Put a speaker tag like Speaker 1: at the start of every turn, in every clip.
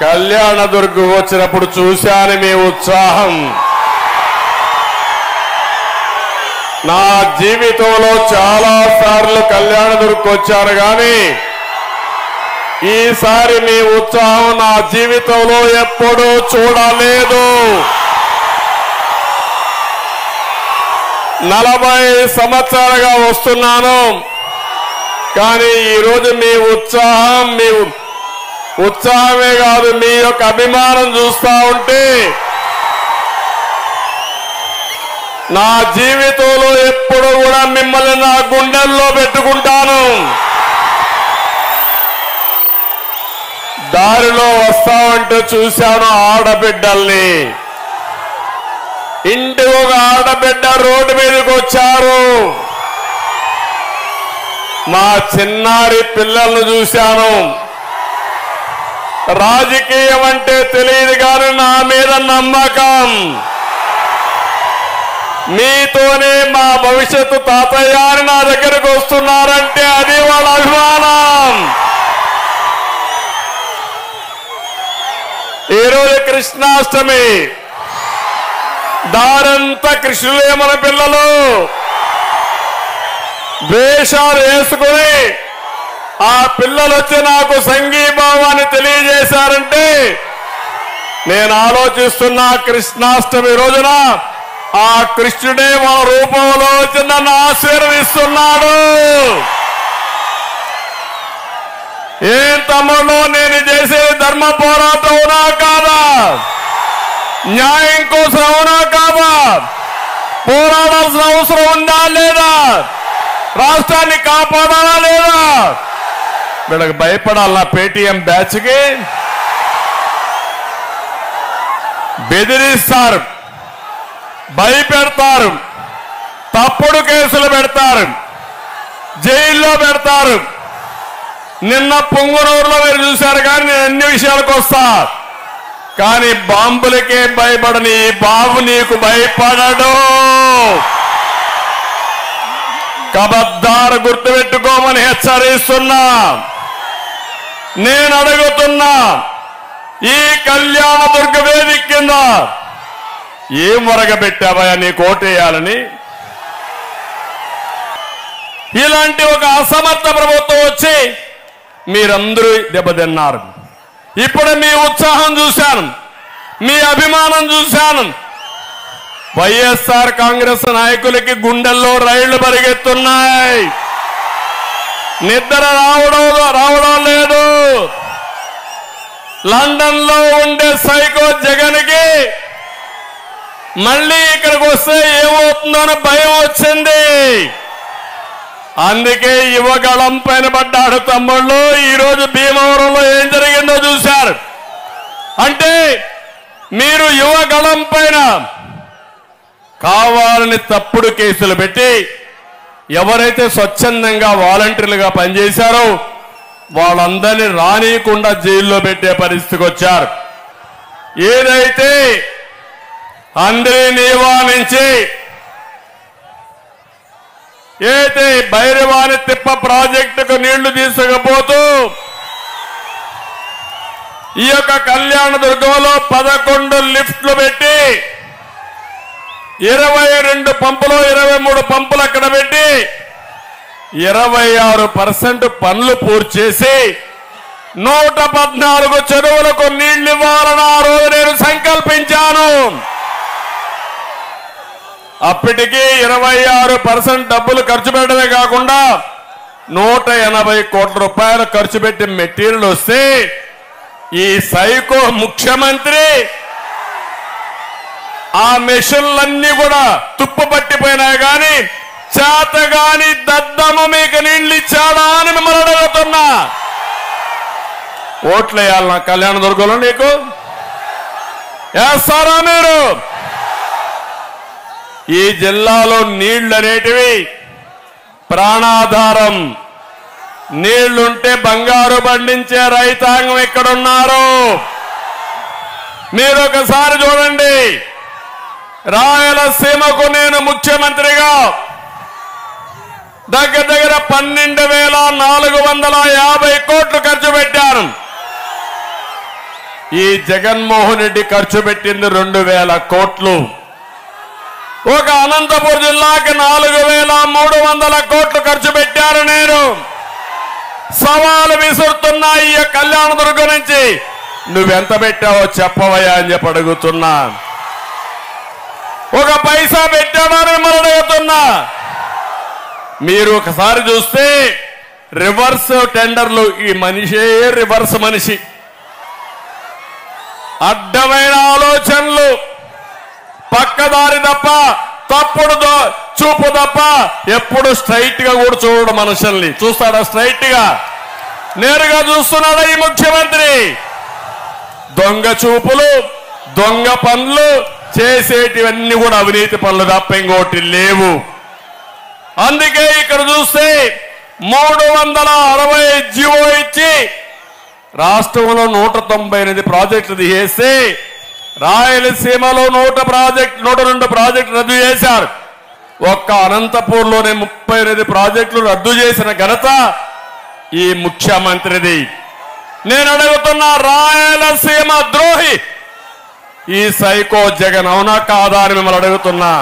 Speaker 1: కళ్యాణదుర్గం వచ్చినప్పుడు చూశాను మీ ఉత్సాహం నా జీవితంలో చాలా సార్లు కళ్యాణదుర్గం వచ్చాను కానీ ఈసారి మీ ఉత్సాహం నా జీవితంలో ఎప్పుడూ చూడలేదు నలభై సంవత్సరాలుగా వస్తున్నాను కానీ ఈరోజు మీ ఉత్సాహం మీ ఉత్సాహమే కాదు మీ యొక్క అభిమానం చూస్తా ఉంటే నా జీవితంలో ఎప్పుడు కూడా మిమ్మల్ని నా గుండెల్లో పెట్టుకుంటాను దారిలో వస్తామంటే చూశాను ఆడబిడ్డల్ని ఇంటి ఒక ఆడబిడ్డ రోడ్డు మీదకి వచ్చారు మా చిన్నారి పిల్లల్ని చూశాను రాజకీయం అంటే తెలియదు కానీ నా మీద నమ్మకం మీతోనే మా భవిష్యత్తు తాతయ్య అని నా దగ్గరకు వస్తున్నారంటే అది వాళ్ళ అభిమానం ఈరోజు కృష్ణాష్టమి దారంతా కృష్ణులే మన పిల్లలు వేషాలు వేసుకుని ఆ పిల్లలు వచ్చి నాకు సంఘీభావాన్ని తెలియజేశారంటే నేను ఆలోచిస్తున్న కృష్ణాష్టమి రోజున ఆ కృష్ణుడే మన రూపంలో వచ్చి నన్ను ఆశీర్వదిస్తున్నాడు ఏం తమ్ముడు నేను చేసేది ధర్మ పోరాటం అవునా కాదా న్యాయం కోసం అవునా కాదా పోరాడాల్సిన అవసరం ఉందా లేదా రాష్ట్రాన్ని కాపాడాలా లేదా వీళ్ళకి భయపడాలా పేటీఎం బ్యాచ్కి బెదిరిస్తారు భయపెడతారు తప్పుడు కేసులు పెడతారు జైల్లో పెడతారు నిన్న పొంగునూరులో మీరు చూశారు కానీ నేను అన్ని విషయాలకు వస్తా కానీ బాంబులకే భయపడని ఈ బాబు నీకు భయపడడు కబద్దారు గుర్తుపెట్టుకోమని హెచ్చరిస్తున్నా నేను అడుగుతున్నా ఈ కళ్యాణ దుర్గ వేదిక కింద ఏం వరగబెట్టావయ్యా నీ కోటేయాలని ఇలాంటి ఒక అసమర్థ ప్రభుత్వం వచ్చి మీరందరూ దెబ్బతిన్నారు ఇప్పుడు మీ ఉత్సాహం చూశాను మీ అభిమానం చూశాను వైఎస్ఆర్ కాంగ్రెస్ నాయకులకి గుండెల్లో రైళ్లు పరిగెత్తున్నాయి నిద్ర రావడం రావడం లేదు లండన్ లో ఉండే సైకో జగన్ కి మళ్ళీ ఇక్కడికి వస్తే ఏమవుతుందో భయం వచ్చింది అందుకే యువగళం పైన పడ్డాడు తమ్ముళ్ళు ఈ రోజు భీమవరంలో ఏం జరిగిందో చూశారు అంటే మీరు యువగళం పైన కావాలని తప్పుడు కేసులు పెట్టి ఎవరైతే స్వచ్ఛందంగా వాలంటీర్లుగా పనిచేశారో వాళ్ళందరినీ రానియకుండా జైల్లో పెట్టే పరిస్థితికి వచ్చారు ఏదైతే అందరినీ నియమానించి ఏదైతే భైరవాణి తిప్ప ప్రాజెక్టుకు నీళ్లు తీసుకుపోతూ ఈ యొక్క కళ్యాణ దుర్గంలో పదకొండు లిఫ్ట్లు పెట్టి ఇరవై రెండు పంపులు ఇరవై మూడు పంపులు అక్కడ పెట్టి ఇరవై ఆరు పర్సెంట్ పనులు పూర్తి చేసి నూట పద్నాలుగు చెరువులకు నీళ్లు ఇవ్వాలని ఆ రోజు నేను సంకల్పించాను అప్పటికి ఇరవై ఆరు పర్సెంట్ డబ్బులు ఖర్చు పెట్టడమే కాకుండా నూట ఎనభై కోట్ల రూపాయలు ఖర్చు పెట్టి మెటీరియల్ వస్తే ఈ సైకో ముఖ్యమంత్రి ఆ మెషిన్లన్నీ కూడా తుప్పు పట్టిపోయినాయి కానీ చేతగాని దద్దమ్మ మీకు నీళ్ళు ఇచ్చాడా అని మిమ్మల్ని అడుగుతున్నా ఓట్లు వేయాలి నా కళ్యాణ దుర్గంలో నీకు వేస్తారా మీరు ఈ జిల్లాలో నీళ్లు అనేటివి ప్రాణాధారం నీళ్లుంటే బంగారు పండించే రైతాంగం ఎక్కడున్నారు మీరు ఒకసారి చూడండి రాయలసీమకు నేను ముఖ్యమంత్రిగా దగ్గర దగ్గర పన్నెండు వేల నాలుగు వందల యాభై కోట్లు ఖర్చు పెట్టాను ఈ జగన్మోహన్ రెడ్డి ఖర్చు పెట్టింది రెండు వేల కోట్లు ఒక అనంతపురం జిల్లాకి నాలుగు వేల మూడు వందల కోట్లు ఖర్చు పెట్టారు నేను సవాలు విసురుతున్నా ఈ కళ్యాణదుర్గం నుంచి నువ్వెంత పెట్టావో చెప్పవయ్యా అని చెప్పి అడుగుతున్నా ఒక పైసా పెట్టావా అని మిమ్మల్ని అడుగుతున్నా మీరు ఒకసారి చూస్తే రివర్స్ టెండర్లు ఈ మనిషే రివర్స్ మనిషి అడ్డమైన ఆలోచనలు పక్కదారి తప్ప తప్పుడు దో- చూపు తప్ప ఎప్పుడు స్ట్రైట్ గా కూడా చూడడు మనుషుల్ని చూస్తాడా స్ట్రైట్ గా నేరుగా చూస్తున్నాడా ఈ ముఖ్యమంత్రి దొంగ చూపులు దొంగ పనులు చేసేటివన్నీ కూడా అవినీతి పనులు తప్ప ఇంకోటి లేవు అందుకే ఇక్కడ చూస్తే మూడు వందల అరవై జీవో ఇచ్చి రాష్ట్రంలో నూట తొంభై ఎనిమిది ప్రాజెక్టులు తీసేస్తే రాయలసీమలో నూట ప్రాజెక్ట్ నూట రెండు ప్రాజెక్టులు రద్దు చేశారు ఒక్క అనంతపూర్లోనే ముప్పై ఎనిమిది ప్రాజెక్టులు రద్దు చేసిన ఘనత ఈ ముఖ్యమంత్రిది నేను అడుగుతున్న రాయలసీమ ద్రోహి ఈ సైకో జగన్ అవునా కాదా అని మిమ్మల్ని అడుగుతున్నా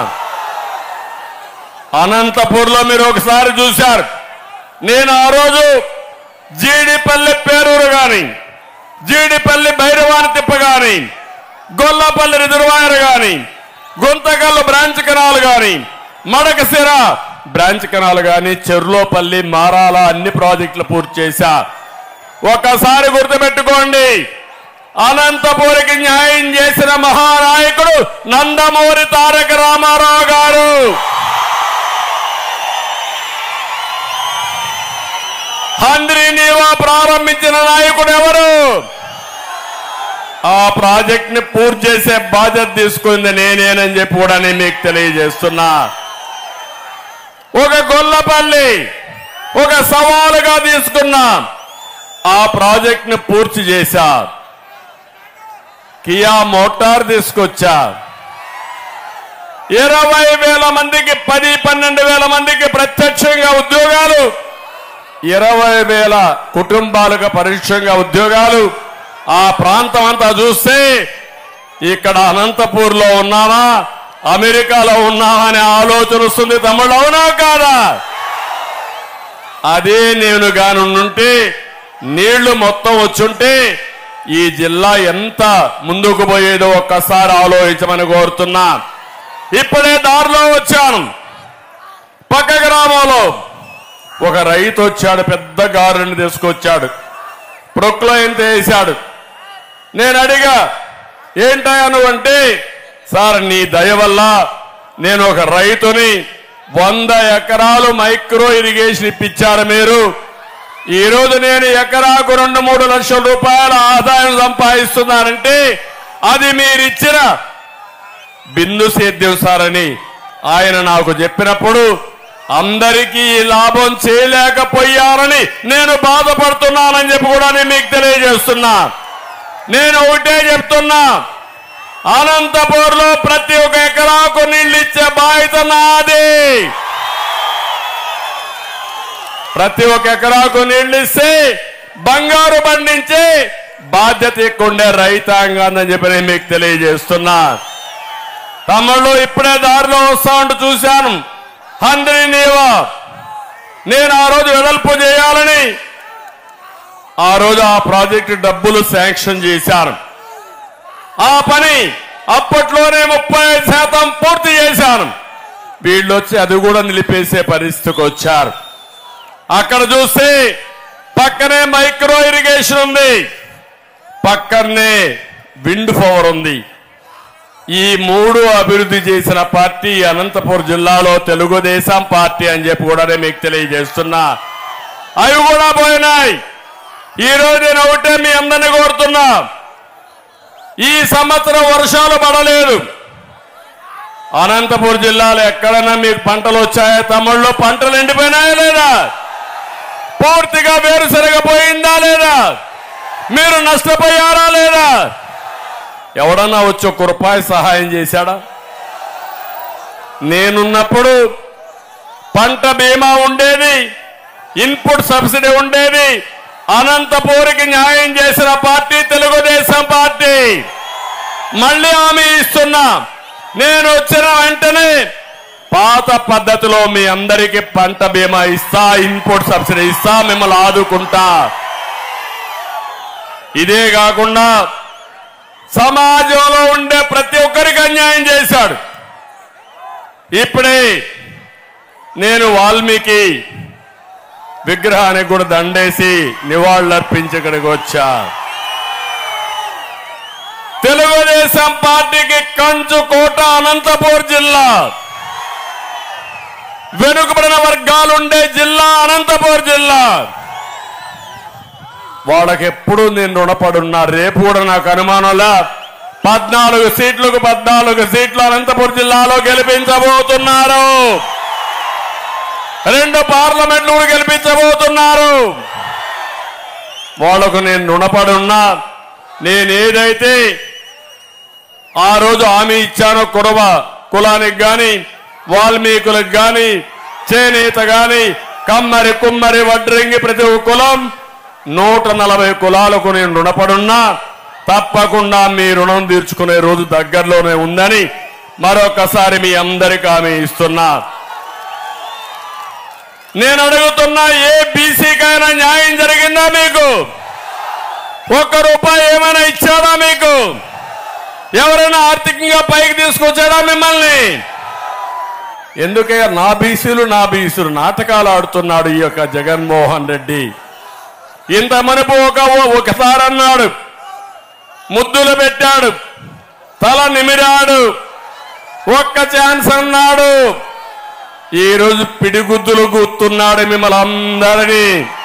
Speaker 1: అనంతపూర్లో మీరు ఒకసారి చూశారు నేను ఆ రోజు జీడిపల్లి పేరూరు గాని జీడిపల్లి భైరవాని తిప్ప గాని గొల్లపల్లి రిజర్వాయర్ గాని గుంతకల్లు బ్రాంచ్ కెనాల్ గాని మడకసిర బ్రాంచ్ కెనాల్ గాని చెర్లోపల్లి మారాల అన్ని ప్రాజెక్టులు పూర్తి చేశా ఒకసారి గుర్తుపెట్టుకోండి అనంతపూరికి న్యాయం చేసిన మహానాయకుడు నందమూరి తారక రామారావు గారు హంద్రి నీవా ప్రారంభించిన నాయకుడు ఎవరు ఆ ప్రాజెక్ట్ ని పూర్తి చేసే బాధ్యత తీసుకుంది నేనేనని చెప్పి కూడా నేను మీకు తెలియజేస్తున్నా ఒక గొల్లపల్లి ఒక సవాలుగా తీసుకున్నా ఆ ప్రాజెక్ట్ ని పూర్తి చేశా కియా మోటార్ తీసుకొచ్చా ఇరవై వేల మందికి పది పన్నెండు వేల మందికి ప్రత్యక్షంగా ఉద్యోగాలు ఇరవై వేల కుటుంబాలకు పరోక్షంగా ఉద్యోగాలు ఆ ప్రాంతం అంతా చూస్తే ఇక్కడ అనంతపూర్ లో ఉన్నామా అమెరికాలో ఉన్నామా అనే ఆలోచన వస్తుంది తమ్ముడు అవునా కాదా అదే నేను కానుంటే నీళ్లు మొత్తం వచ్చుంటే ఈ జిల్లా ఎంత ముందుకు పోయేదో ఒక్కసారి ఆలోచించమని కోరుతున్నా ఇప్పుడే దారిలో వచ్చాను పక్క గ్రామంలో ఒక రైతు వచ్చాడు పెద్ద గారెని తీసుకొచ్చాడు ప్రొక్లైన్ వేశాడు నేను అడిగా ఏంటయ్యా నువ్వు అంటే సార్ నీ దయ వల్ల నేను ఒక రైతుని వంద ఎకరాలు మైక్రో ఇరిగేషన్ ఇప్పించారు మీరు ఈ రోజు నేను ఎకరాకు రెండు మూడు లక్షల రూపాయల ఆదాయం సంపాదిస్తున్నానంటే అది మీరిచ్చిన బిందు సేద్యం సార్ అని ఆయన నాకు చెప్పినప్పుడు అందరికీ ఈ లాభం చేయలేకపోయారని నేను బాధపడుతున్నానని చెప్పి కూడా నేను మీకు తెలియజేస్తున్నా నేను ఒకటే చెప్తున్నా అనంతపూర్ లో ప్రతి ఒక్క ఎకరాకు నీళ్లు ఇచ్చే బాధ్యత నాది ప్రతి ఒక్క ఎకరాకు నీళ్లు ఇస్తే బంగారు పండించే బాధ్యత ఎక్కువ ఉండే రైతాంగాన్ని చెప్పి నేను మీకు తెలియజేస్తున్నా తమ్ముళ్ళు ఇప్పుడే దారిలో వస్తా ఉంటూ చూశాను హంద్రి నీవా నేను ఆ రోజు వెడల్పు చేయాలని ఆ రోజు ఆ ప్రాజెక్టు డబ్బులు శాంక్షన్ చేశారు ఆ పని అప్పట్లోనే ముప్పై శాతం పూర్తి చేశాను వీళ్ళు వచ్చి అది కూడా నిలిపేసే పరిస్థితికి వచ్చారు అక్కడ చూస్తే పక్కనే మైక్రో ఇరిగేషన్ ఉంది పక్కనే విండ్ పవర్ ఉంది ఈ మూడు అభివృద్ధి చేసిన పార్టీ అనంతపురం జిల్లాలో తెలుగుదేశం పార్టీ అని చెప్పి కూడా నేను మీకు తెలియజేస్తున్నా అవి కూడా పోయినాయి ఈ రోజు నేను ఒకటే మీ అందరినీ కోరుతున్నా ఈ సంవత్సరం వర్షాలు పడలేదు అనంతపురం జిల్లాలో ఎక్కడైనా మీకు పంటలు వచ్చాయా తమ్ముళ్ళు పంటలు ఎండిపోయినాయా లేదా పూర్తిగా వేరుశనగ పోయిందా లేదా మీరు నష్టపోయారా లేదా ఎవడన్నా వచ్చి ఒక్క రూపాయి సహాయం చేశాడా నేనున్నప్పుడు పంట బీమా ఉండేది ఇన్పుట్ సబ్సిడీ ఉండేది అనంతపూరికి న్యాయం చేసిన పార్టీ తెలుగుదేశం పార్టీ మళ్ళీ హామీ ఇస్తున్నా నేను వచ్చిన వెంటనే పాత పద్ధతిలో మీ అందరికీ పంట బీమా ఇస్తా ఇన్పుట్ సబ్సిడీ ఇస్తా మిమ్మల్ని ఆదుకుంటా ఇదే కాకుండా సమాజంలో ఉండే ప్రతి ఒక్కరికి అన్యాయం చేశాడు ఇప్పుడే నేను వాల్మీకి విగ్రహానికి కూడా దండేసి నివాళులర్పించి ఇక్కడికి వచ్చా తెలుగుదేశం పార్టీకి కంచుకోట అనంతపూర్ జిల్లా వెనుకబడిన వర్గాలుండే జిల్లా అనంతపూర్ జిల్లా వాళ్ళకి ఎప్పుడు నేను రుణపడున్నా రేపు కూడా నాకు అనుమానంలా పద్నాలుగు సీట్లకు పద్నాలుగు సీట్లు అనంతపురం జిల్లాలో గెలిపించబోతున్నారు రెండు పార్లమెంట్లు కూడా గెలిపించబోతున్నారు వాళ్లకు నేను రుణపడున్నా నేనేదైతే ఆ రోజు హామీ ఇచ్చానో కురవ కులానికి గాని వాల్మీకులకు గాని చేనేత గాని కమ్మరి కుమ్మరి వడ్రంగి ప్రతి ఒక్క కులం నూట నలభై కులాలకు నేను రుణపడున్నా తప్పకుండా మీ రుణం తీర్చుకునే రోజు దగ్గరలోనే ఉందని మరొకసారి మీ అందరికీ హామీ ఇస్తున్నా నేను అడుగుతున్నా ఏ బీసీకైనా న్యాయం జరిగిందా మీకు ఒక్క రూపాయి ఏమైనా ఇచ్చాడా మీకు ఎవరైనా ఆర్థికంగా పైకి తీసుకొచ్చాడా మిమ్మల్ని ఎందుకే నా బీసీలు నా బీసీలు నాటకాలు ఆడుతున్నాడు ఈ యొక్క జగన్మోహన్ రెడ్డి ఇంత మనపు ఒక ఒకసారి అన్నాడు ముద్దులు పెట్టాడు తల నిమిరాడు ఒక్క ఛాన్స్ అన్నాడు ఈ రోజు పిడిగుద్దులు గుర్తున్నాడు మిమ్మల్ని అందరినీ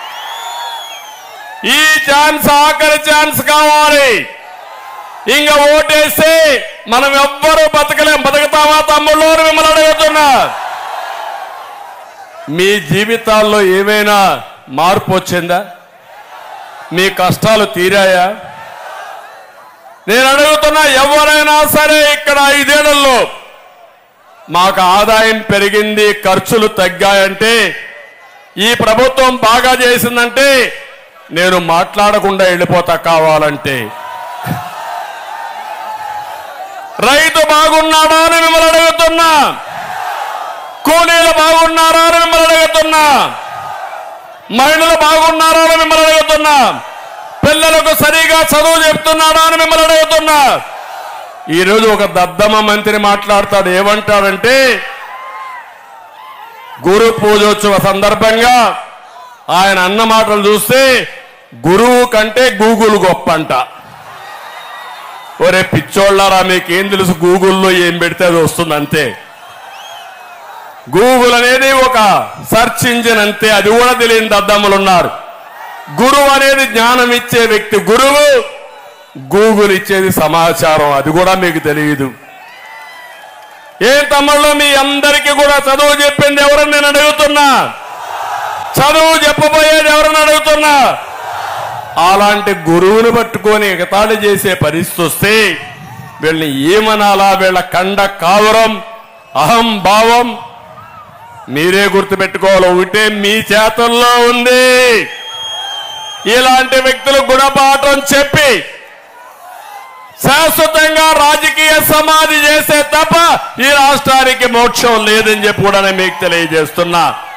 Speaker 1: ఈ ఛాన్స్ ఆఖరి ఛాన్స్ కావాలి ఇంకా ఓటేస్తే మనం ఎవ్వరూ బతకలేం బతుకుతామా తమ్ముళ్ళు అని మిమ్మల్ని అడుగుతున్నా మీ జీవితాల్లో ఏమైనా మార్పు వచ్చిందా మీ కష్టాలు తీరాయా నేను అడుగుతున్నా ఎవరైనా సరే ఇక్కడ ఐదేళ్లలో మాకు ఆదాయం పెరిగింది ఖర్చులు తగ్గాయంటే ఈ ప్రభుత్వం బాగా చేసిందంటే నేను మాట్లాడకుండా వెళ్ళిపోతా కావాలంటే రైతు బాగున్నాడా అని మిమ్మల్ని అడుగుతున్నా కూలీలు బాగున్నారా అని మిమ్మల్ని అడుగుతున్నా మహిళలు బాగున్నారా అని మిమ్మల్ని అడుగుతున్నా పిల్లలకు సరిగా చదువు చెప్తున్నాడా అని మిమ్మల్ని అడుగుతున్నా ఈరోజు ఒక దద్దమ్మ మంత్రి మాట్లాడతాడు ఏమంటాడంటే గురు పూజోత్సవ సందర్భంగా ఆయన అన్న మాటలు చూస్తే గురువు కంటే గూగుల్ గొప్ప అంట ఒరే పిచ్చోళ్ళారా మీకేం తెలుసు గూగుల్లో ఏం పెడితే అది వస్తుంది అంతే గూగుల్ అనేది ఒక సెర్చ్ ఇంజిన్ అంతే అది కూడా తెలియని దద్దమ్మలు ఉన్నారు గురువు అనేది జ్ఞానం ఇచ్చే వ్యక్తి గురువు గూగుల్ ఇచ్చేది సమాచారం అది కూడా మీకు తెలియదు ఏ తమ్ముళ్ళు మీ అందరికీ కూడా చదువు చెప్పింది ఎవరని నేను అడుగుతున్నా చదువు చెప్పబోయేది ఎవరని అడుగుతున్నా అలాంటి గురువుని పట్టుకొని ఎగతాళి చేసే పరిస్థితి వస్తే వీళ్ళని ఏమనాలా వీళ్ళ కండ కావరం అహం భావం మీరే గుర్తుపెట్టుకోవాలి ఒకటే మీ చేతుల్లో ఉంది ఇలాంటి వ్యక్తులు గుణపాఠం చెప్పి శాశ్వతంగా రాజకీయ సమాధి చేసే తప్ప ఈ రాష్ట్రానికి మోక్షం లేదని చెప్పి కూడా నేను మీకు తెలియజేస్తున్నా